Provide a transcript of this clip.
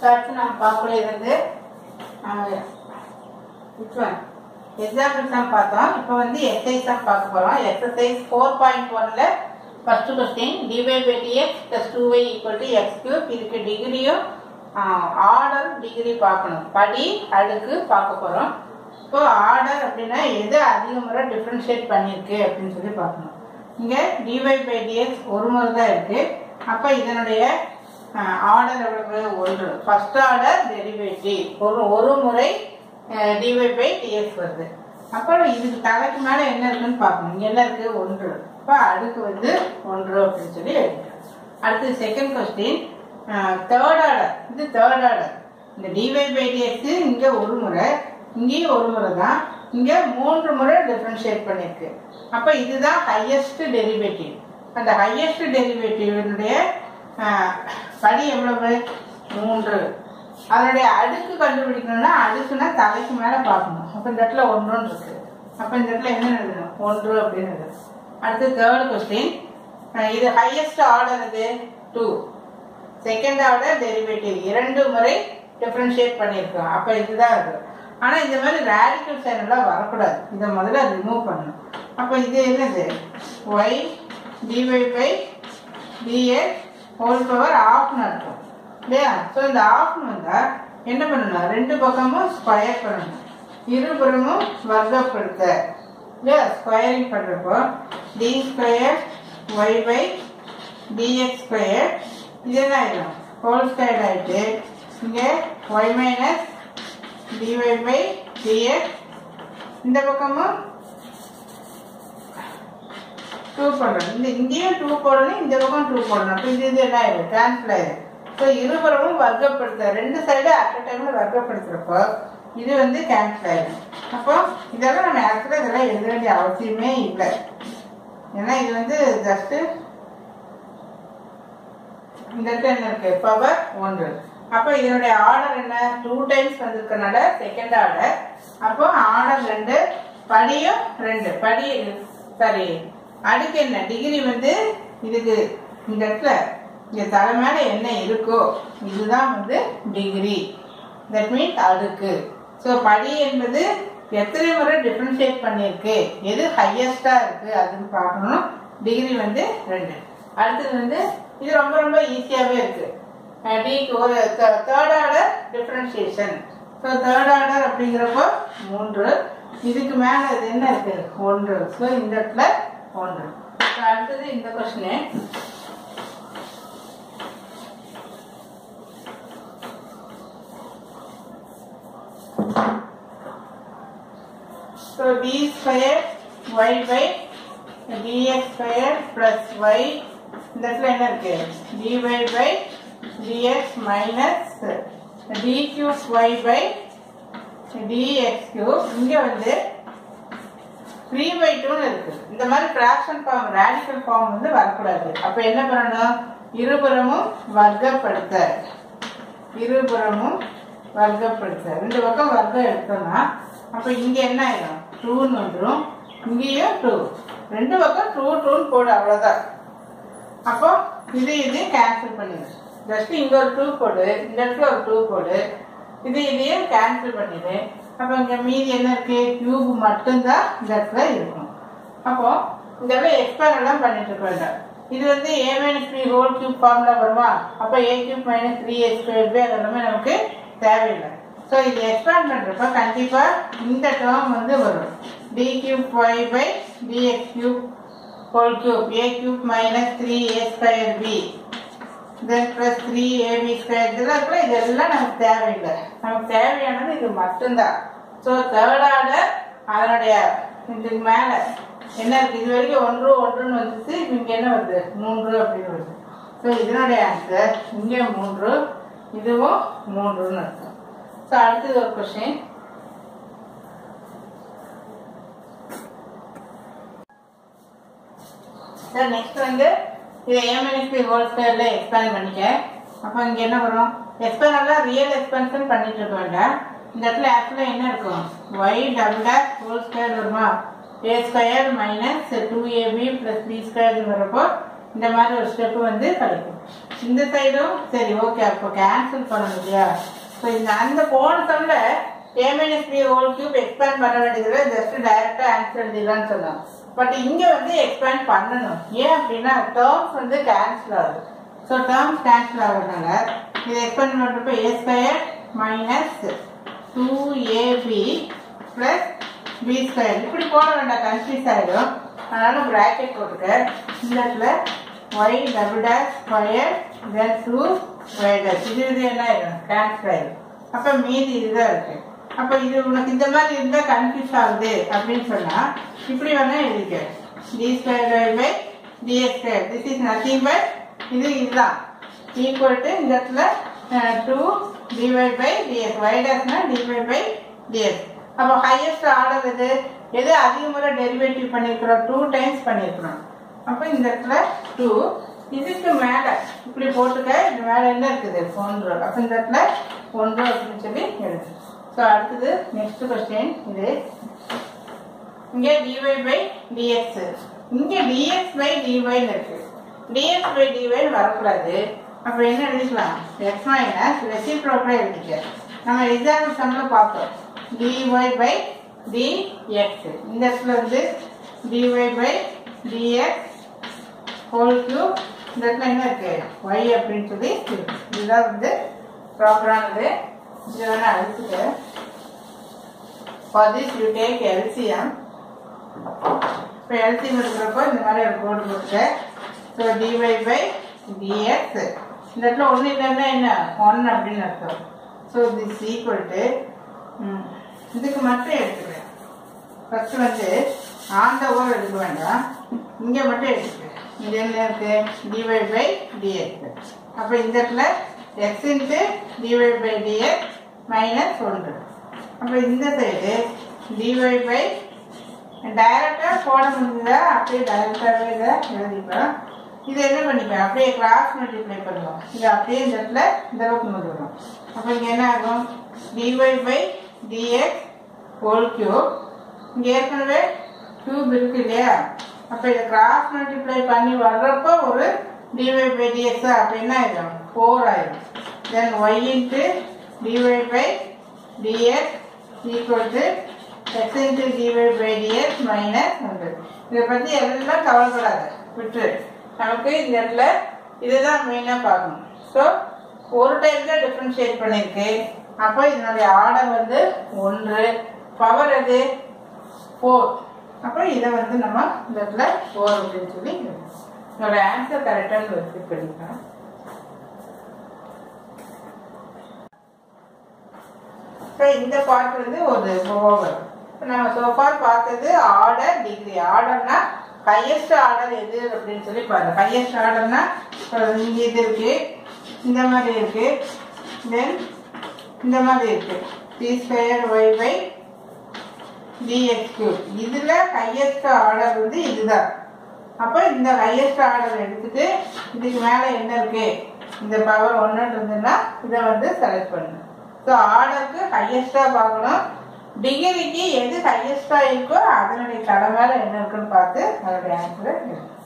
அடுத்து நம்ம பார்க்கக்கூடியது வந்து விச் ஒன் எக்ஸாம்பிள் தான் பார்த்தோம் இப்போ வந்து எக்ஸசைஸ் தான் பார்க்க போகிறோம் எக்ஸசைஸ் ஃபோர் பாயிண்ட் ஒன்ல first question dy by dx plus two y equal to x cube இதுக்கு டிகிரியும் ஆர்டர் டிகிரி பார்க்கணும் படி அடுக்கு பார்க்க போகிறோம் இப்போ ஆர்டர் அப்படின்னா எது அதிக முறை டிஃப்ரென்ஷியேட் பண்ணியிருக்கு அப்படின்னு சொல்லி பார்க்கணும் இங்கே டிவை பை டிஎக்ஸ் ஒரு முறை தான் இருக்கு அப்போ இதனுடைய ஆர்டர் எவ்வளவு ஒன்று ஃபர்ஸ்ட் ஆர்டர் டெரிவேட்டிவ் ஒரு ஒரு முறை டிவை பை டிஎக்ஸ் வருது அப்புறம் இதுக்கு தலைக்கு மேலே என்ன இருக்குன்னு பார்க்கணும் இங்கே என்ன இருக்கு ஒன்று அப்போ அடுக்கு வந்து ஒன்று அப்படின்னு சொல்லி எழுதிக்கிறோம் அடுத்து செகண்ட் கொஸ்டின் தேர்ட் ஆர்டர் இது தேர்ட் ஆர்டர் இந்த டிவை பை டிஎக்ஸ் இங்கே ஒரு முறை இங்கேயும் ஒரு முறை தான் இங்கே மூன்று முறை டிஃப்ரென்ஷியேட் பண்ணியிருக்கு அப்போ இதுதான் ஹையஸ்ட் டெரிவேட்டிவ் அந்த ஹையஸ்ட் டெரிவேட்டிவ்னுடைய படி எவ்வளவு மூன்று அதனுடைய அடுக்கு கண்டுபிடிக்கணும்னா அடுக்குன்னா தலைக்கு மேலே பார்க்கணும் அப்போ இந்த இடத்துல ஒன்றுன்னு இருக்கு அப்போ இந்த இடத்துல என்ன எழுதணும் ஒன்று அப்படின்னு எழுதணும் அடுத்து தேர்ட் கொஸ்டின் இது ஹையஸ்ட் ஆர்டர் இது டூ செகண்ட் ஆர்டர் டெரிவேட்டிவ் இரண்டு முறை டிஃப்ரென்ஷியேட் பண்ணியிருக்கோம் அப்போ இதுதான் இது ஆனால் இந்த மாதிரி ரேடிக்கல் சைன் எல்லாம் வரக்கூடாது இதை முதல்ல ரிமூவ் பண்ணணும் அப்போ இது என்னது y dy by dx whole power ஆஃப்னு அர்த்தம் இல்லையா ஸோ இந்த ஆஃப்னு வந்தால் என்ன பண்ணணும் ரெண்டு பக்கமும் ஸ்கொயர் பண்ணணும் இருபுறமும் வர்க்கப்படுத்த இல்லையா ஸ்கொயரிங் பண்ணுறப்போ d square y by dx square இது என்ன ஆயிடும் ஹோல் ஸ்கொயர் ஆயிட்டு இங்கே y minus dy by dx இந்த பக்கமும் டூ போடணும் இந்த இங்கேயும் டூ போடணும் இந்த பக்கம் டூ போடணும் அப்போ இது இது என்ன ஆயிடும் டிரான்ஸ்ஃபர் ஆயிடும் ஸோ இருபுறமும் வர்க்கப்படுத்த ரெண்டு சைடு அட் அ டைம்ல வர்க்கப்படுத்துறப்போ இது வந்து கேன்சல் ஆயிடும் அப்போ இதெல்லாம் நம்ம ஆக்சுவலாக இதெல்லாம் எழுத வேண்டிய அவசியமே இல்லை ஏன்னா இது வந்து ஜஸ்ட் இந்த இடத்துல என்ன இருக்கு பவர் ஒன்று அப்போ இதனுடைய ஆர்டர் என்ன டூ டைம்ஸ் வந்திருக்கனால செகண்ட் ஆர்டர் அப்போ ஆர்டர் ரெண்டு படியும் ரெண்டு படி சாரி அடுக்கு என்ன டிகிரி வந்து இதுக்கு இந்த இடத்துல இங்க தலை மேல என்ன இருக்கோ இதுதான் வந்து டிகிரி தட் மீன்ஸ் அடுக்கு ஸோ படி என்பது எத்தனை முறை டிஃப்ரென்ஷியேட் பண்ணியிருக்கு எது ஹையஸ்டா இருக்கு அதுன்னு பார்க்கணும் டிகிரி வந்து ரெண்டு அடுத்தது வந்து இது ரொம்ப ரொம்ப ஈஸியாகவே இருக்கு டிக்கு ஒரு third order differentiation so third order அப்படிங்கிறப்போ மூன்று இதுக்கு மேலே இது என்ன இருக்கு ஒன்று ஸோ இந்த இடத்துல ஒன்று அடுத்தது இந்த question So d square y by dx square plus y இந்த இடத்துல என்ன இருக்கு dy by dx minus d cube y by dx cube இங்க வந்து 3 by 2 இருக்கு இந்த மாதிரி fraction ஃபார்ம் radical ஃபார்ம் வந்து வரக்கூடாது அப்ப என்ன பண்ணணும் இருபுறமும் வர்க்கப்படுத்த இருபுறமும் வர்க்கப்படுத்த ரெண்டு பக்கம் வர்க்கம் எடுத்தோம்னா அப்ப இங்க என்ன ஆயிடும் டூன்னு வந்துடும் இங்கேயும் டூ ரெண்டு பக்கம் டூ டூன்னு போடு அவ்வளவுதான் அப்போ இது இது கேன்சல் பண்ணிடு ஜஸ்ட் இங்க ஒரு டூ போடு இந்த இடத்துல ஒரு டூ போடு இது இதையும் கேன்சல் பண்ணிடு அப்போ இங்க மீதி என்ன இருக்கு கியூப் மட்டும்தான் இந்த இடத்துல இருக்கும் அப்போ இதெல்லாம் எக்ஸ்பேண்ட் எல்லாம் பண்ணிட்டு இருக்க வேண்டாம் இது வந்து A minus three whole cube ஃபார்ம்ல வருமா அப்போ A cube minus three A square by அதெல்லாமே நமக்கு தேவையில்லை ஸோ இது எக்ஸ்பேண்ட் பண்ணுறப்ப கண்டிப்பாக இந்த டேர்ம் வந்து வரும் d cube y by dx cube whole cube A cube minus three A square B then plus three AB square இதெல்லாம் இருக்குல்ல இதெல்லாம் நமக்கு தேவையில்லை நமக்கு தேவையானது இது மட்டும்தான் ஸோ தேர்ட் ஆர்டர் அதனுடைய இதுக்கு மேலே என்ன இருக்கு இது வரைக்கும் ஒன்று ஒன்றுன்னு வந்துச்சு இங்கே என்ன வருது மூன்று அப்படின்னு வருது ஸோ இதனுடைய ஆன்சர் இங்கே மூன்று இதுவும் மூன்றுன்னு இருக்கும் ஸோ அடுத்தது ஒரு கொஸ்டின் சார் நெக்ஸ்ட் வந்து இதை ஏஎம்என்எஸ்பி ஹோல் ஸ்கொயர்ல எக்ஸ்பேண்ட் பண்ணிக்க அப்போ இங்கே என்ன வரும் எக்ஸ்பேண்ட் ரியல் எக்ஸ்பென்ஷன் பண்ணிட்டு இருக்க வேண்டாம் இந்த இடத்துல ஆக்சுவலாக என்ன இருக்கும் y double dash whole square வருமா A square minus two AB plus B square வரப்போ இந்த மாதிரி ஒரு ஸ்டெப் வந்து கிடைக்கும் இந்த சைடும் சரி ஓகே அப்போ கேன்சல் பண்ணணும் இல்லையா ஸோ இந்த அந்த போன சம்ல A minus B whole cube expand பண்ண வேண்டியதுல ஜஸ்ட் டைரக்டா ஆன்சர் எழுதிடலாம்னு சொன்னோம் பட் இங்க வந்து எக்ஸ்பேண்ட் பண்ணணும் ஏன் அப்படின்னா டேர்ம்ஸ் வந்து கேன்சல் ஆகுது ஸோ டேர்ம்ஸ் கேன்சல் ஆகுறதுனால இது எக்ஸ்பேண்ட் பண்ணுறப்ப A square minus two AB plus B square இப்படி போட வேண்டாம் கன்ஃபியூஸ் ஆகிடும் அதனால ப்ராக்கெட் போட்டுக்க இந்த இடத்துல y double dash square then two y dash இது இது என்ன ஆயிடும் கேன்சல் ஆயிடும் அப்போ மீதி இதுதான் இருக்கு அப்போ இது உனக்கு இந்த மாதிரி இருந்தால் கன்ஃபியூஸ் ஆகுது அப்படின்னு சொன்னால் இப்படி வேணா எழுதிக்க d square y by dx square this is nothing but இது இதுதான் ஈக்குவல் டு இந்த இடத்துல two dy by dx y டேஷ்னா டிவை பை டிஎஸ் அப்போ ஹையஸ்ட் ஆர்டர் எது எது அதிக முறை டெரிவேட்டிவ் பண்ணியிருக்கிறோம் டூ டைம்ஸ் பண்ணியிருக்கிறோம் அப்போ இந்த இடத்துல டூ இதுக்கு மேலே இப்படி போட்டுக்க இந்த மேலே என்ன இருக்குது ஒன்று அப்போ இந்த இடத்துல ஒன்று அப்படின்னு சொல்லி எழுது ஸோ அடுத்தது நெக்ஸ்ட் கொஸ்டின் இது இங்கே டிவை பை டிஎக்ஸ் இங்கே டிஎக்ஸ் பை டிவைன்னு இருக்கு டிஎக்ஸ் பை டிவைன்னு வரக்கூடாது அப்போ என்ன எழுதிக்கலாம் எக்ஸ் மைனஸ் ரெசிப்ரோக்கே எழுதிக்க நம்ம எக்ஸாம்பிள் சம்மில் பார்த்தோம் டிஒய் பை டிஎக்ஸ் இந்த இடத்துல வந்து dy by dx whole cube இந்த இடத்துல என்ன இருக்கு ஒய் அப்படின்னு சொல்லி இருக்கு இதுதான் வந்து ப்ராப்பரானது இது வேணா அழிச்சுட்டு for this you take LCM இப்போ எல்சிஎம் எடுக்கிறப்போ இந்த மாதிரி ஒரு கோடு போட்டுக்க ஸோ டிஒய் பை டிஎக்ஸ் இந்த இடத்துல ஒன்று இல்லைன்னா என்ன ஒன் அப்படின்னு அர்த்தம் ஸோ திஸ் ஈக்குவல் டு இதுக்கு மட்டும் எடுத்துக்கிறேன் ஃபர்ஸ்ட் வந்து ஆன் த ஓவர் எடுக்க வேண்டாம் இங்கே மட்டும் எடுத்துக்கிறேன் இது என்ன இருக்கு டிஒய் பை டிஎக்ஸ் அப்போ இந்த இடத்துல x into dy by dx minus ஒன்று அப்போ இந்த சைடு டிஒய் பை டைரக்டாக போட முடிஞ்சதா அப்படியே டைரக்டாகவே இதை எழுதிப்போம் இது என்ன பண்ணிப்பேன் அப்படியே கிராஸ் மல்டிப்ளை பண்ணுவோம் இது அப்படியே இந்த இடத்துல இந்த அளவுக்கு கொண்டு வரும் அப்போ இங்கே என்ன ஆகும் dy by dx whole cube இங்கே ஏற்கனவே கியூப் இருக்கு இல்லையா அப்போ இதை கிராஸ் மல்டிப்ளை பண்ணி வர்றப்போ ஒரு டிஒய் பை டிஎக்ஸ் அப்படின்னா ஆயிடும் ஃபோர் ஆயிடும் then y into dy by dx equal to x into dy by dx minus hundred இதை பற்றி எல்லாம் கவலைப்படாது விட்டு நமக்கு இந்த இடத்துல இதுதான் மெயினாக பார்க்கணும் ஸோ ஒரு டைம் தான் டிஃப்ரென்ஷியேட் பண்ணியிருக்கு அப்போ இதனுடைய ஆர்டர் வந்து ஒன்று பவர் எது ஃபோர் அப்போ இதை வந்து நம்ம இந்த இடத்துல ஃபோர் அப்படின்னு சொல்லி இதோட ஆன்சர் கரெக்டாக வெரிஃபை பண்ணிக்கலாம் ஸோ இந்த பார்ட் வந்து ஒரு ஓவர் நம்ம சோஃபார் பார்த்தது ஆர்டர் டிகிரி ஆர்டர்னா ஹையஸ்ட் ஆர்டர் எது அப்படின்னு சொல்லி பாருங்க ஹையஸ்ட் ஆர்டர்னா இங்க இது இருக்கு இந்த மாதிரி இருக்கு தென் இந்த மாதிரி இருக்கு d square y by dx cube இதுல ஹையஸ்ட் ஆர்டர் வந்து இதுதான் அப்போ இந்த ஹையஸ்ட் ஆர்டர் எடுத்துட்டு இதுக்கு மேலே என்ன இருக்கு இந்த பவர் ஒன்று இருந்ததுன்னா இதை வந்து செலக்ட் பண்ணணும் ஸோ ஆர்டருக்கு ஹையஸ்டாக பார்க்கணும் டிகிரிக்கு எது ஹையஸ்டாக இருக்கோ அதனுடைய தலை மேலே என்ன இருக்குன்னு பார்த்து அதனுடைய ஆன்சரை